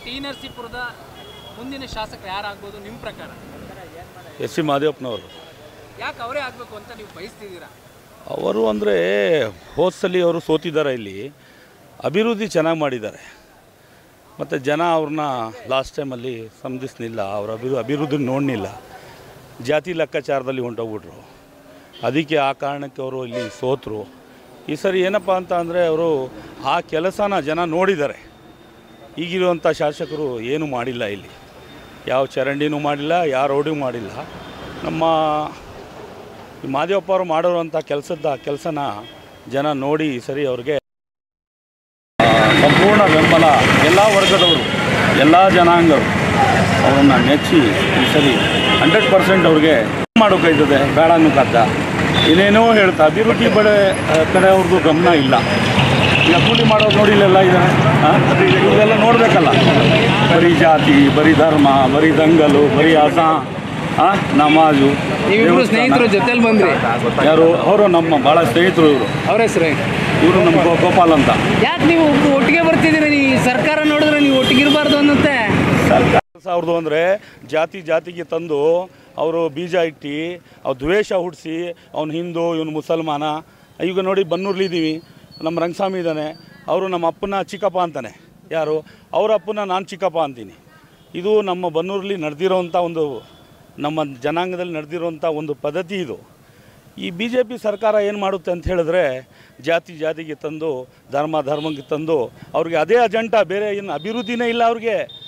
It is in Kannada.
ಟಿ ನರಸೀಪುರದ ಮುಂದಿನ ಶಾಸಕರು ಯಾರಾಗ್ಬೋದು ನಿಮ್ಮ ಪ್ರಕಾರ ಎಸ್ ಸಿ ಮಾದೇವಪ್ಪನವರು ಯಾಕೆ ಅವರೇ ಆಗಬೇಕು ಅಂತ ನೀವು ಬಯಸ್ತಿದ್ದೀರಾ ಅವರು ಅಂದರೆ ಹೋದ್ಸಲಿ ಅವರು ಸೋತಿದ್ದಾರೆ ಇಲ್ಲಿ ಅಭಿವೃದ್ಧಿ ಚೆನ್ನಾಗಿ ಮಾಡಿದ್ದಾರೆ ಮತ್ತು ಜನ ಅವ್ರನ್ನ ಲಾಸ್ಟ್ ಟೈಮಲ್ಲಿ ಸಮಧಿಸ್ನಿಲ್ಲ ಅವ್ರ ಅಭಿವೃ ಅಭಿವೃದ್ಧಿ ನೋಡಲಿಲ್ಲ ಜಾತಿ ಲೆಕ್ಕಾಚಾರದಲ್ಲಿ ಹೊಂಟೋಗ್ಬಿಟ್ರು ಅದಕ್ಕೆ ಆ ಕಾರಣಕ್ಕೆ ಅವರು ಇಲ್ಲಿ ಸೋತರು ಈ ಸರಿ ಏನಪ್ಪ ಅಂತ ಅಂದರೆ ಅವರು ಆ ಕೆಲಸನ ಜನ ನೋಡಿದ್ದಾರೆ ಈಗಿರುವಂಥ ಶಾಸಕರು ಏನೂ ಮಾಡಿಲ್ಲ ಇಲ್ಲಿ ಯಾವ ಚರಂಡಿನೂ ಮಾಡಿಲ್ಲ ಯಾವ ರೋಡಿಗೂ ಮಾಡಿಲ್ಲ ನಮ್ಮ ಈ ಮಾದೇವಪ್ಪ ಅವರು ಮಾಡಿರುವಂಥ ಕೆಲಸದ ಕೆಲಸನ ಜನ ನೋಡಿ ಈ ಸರಿ ಅವ್ರಿಗೆ ಆ, ಸಂಪೂರ್ಣ ಬೆಂಬಲ ಎಲ್ಲ ವರ್ಗದವರು ಎಲ್ಲ ಜನಾಂಗರು ಅವರನ್ನು ನೆಚ್ಚಿ ಈ ಸರಿ ಹಂಡ್ರೆಡ್ ಪರ್ಸೆಂಟ್ ಅವ್ರಿಗೆ ಮಾಡೋಕೈತದೆ ಬೇಡ ಅನ್ನೋಕ್ಕದ್ದ ಏನೇನೋ ಹೇಳ್ತಾ ಅಭಿವೃದ್ಧಿ ಬಡೆ ಆ, ಕಡೆ ಅವ್ರದ್ದು ಗಮನ ಇಲ್ಲ ಈಗ ಕೂಲಿ ಮಾಡೋರು ನೋಡಿಲ್ಲ ಇದ್ದಾರೆ ಇವೆಲ್ಲ ನೋಡಬೇಕಲ್ಲ ಬರೀ ಜಾತಿ ಬರೀ ಧರ್ಮ ಬರೀ ದಂಗಲು ಬರೀ ಅಸ ಆ, ನಮಾಜು ನೀವಿಬ್ರು ಸ್ನೇಹಿತರು ಜೊತೆಲಿ ಬಂದ್ರಿ ಯಾರು ಅವರು ನಮ್ಮ ಭಾಳ ಸ್ನೇಹಿತರು ಇವರು ಅವ್ರ ಹೆಸರು ಇವರು ನಮ್ಮ ಗೋ- ಗೋಪಾಲ್ ಅಂತ ಯಾಕೆ ನೀವು ಒಟ್ಟಿಗೆ ಬರ್ತಿದ್ದೀರಿ ಈ ಸರ್ಕಾರ ನೋಡಿದ್ರೆ ನೀವು ಒಟ್ಟಿಗೆ ಇರಬಾರ್ದು ಅನ್ನತ್ತೆ ಸರ್ಕಾರ ಅವ್ರದ್ದು ಅಂದರೆ ಜಾತಿ ಜಾತಿಗೆ ತಂದು ಅವರು ಬೀಜ ಇಟ್ಟು ಅವ್ರು ದ್ವೇಷ ಹುಟ್ಟಿಸಿ ಅವ್ನು ಹಿಂದೂ ಇವನು ಮುಸಲ್ಮಾನ ಈಗ ನೋಡಿ ಬನ್ನೂರ್ಲಿದ್ದೀವಿ ನಮ್ಮ ರಂಗಸ್ವಾಮಿ ಇದ್ದಾನೆ ಅವರು ನಮ್ಮ ಅಪ್ಪನ ಚಿಕ್ಕಪ್ಪ ಅಂತಾನೆ ಯಾರು ಅವ್ರ ಅಪ್ಪನ ನಾನು ಚಿಕ್ಕಪ್ಪ ಅಂತೀನಿ ಇದು ನಮ್ಮ ಬನ್ನೂರಲ್ಲಿ ನಡೆದಿರೋವಂಥ ಒಂದು ನಮ್ಮ ಜನಾಂಗದಲ್ಲಿ ನಡೆದಿರೋವಂಥ ಒಂದು ಪದ್ಧತಿ ಇದು ಈ ಬಿ ಜೆ ಪಿ ಸರ್ಕಾರ ಏನು ಮಾಡುತ್ತೆ ಅಂತ ಹೇಳಿದ್ರೆ ಜಾತಿ ಜಾತಿಗೆ ತಂದು ಧರ್ಮ ಧರ್ಮಕ್ಕೆ ತಂದು ಅವ್ರಿಗೆ ಅದೇ ಅಜೆಂಡಾ ಬೇರೆ ಏನು ಅಭಿವೃದ್ಧಿನೇ ಇಲ್ಲ ಅವ್ರಿಗೆ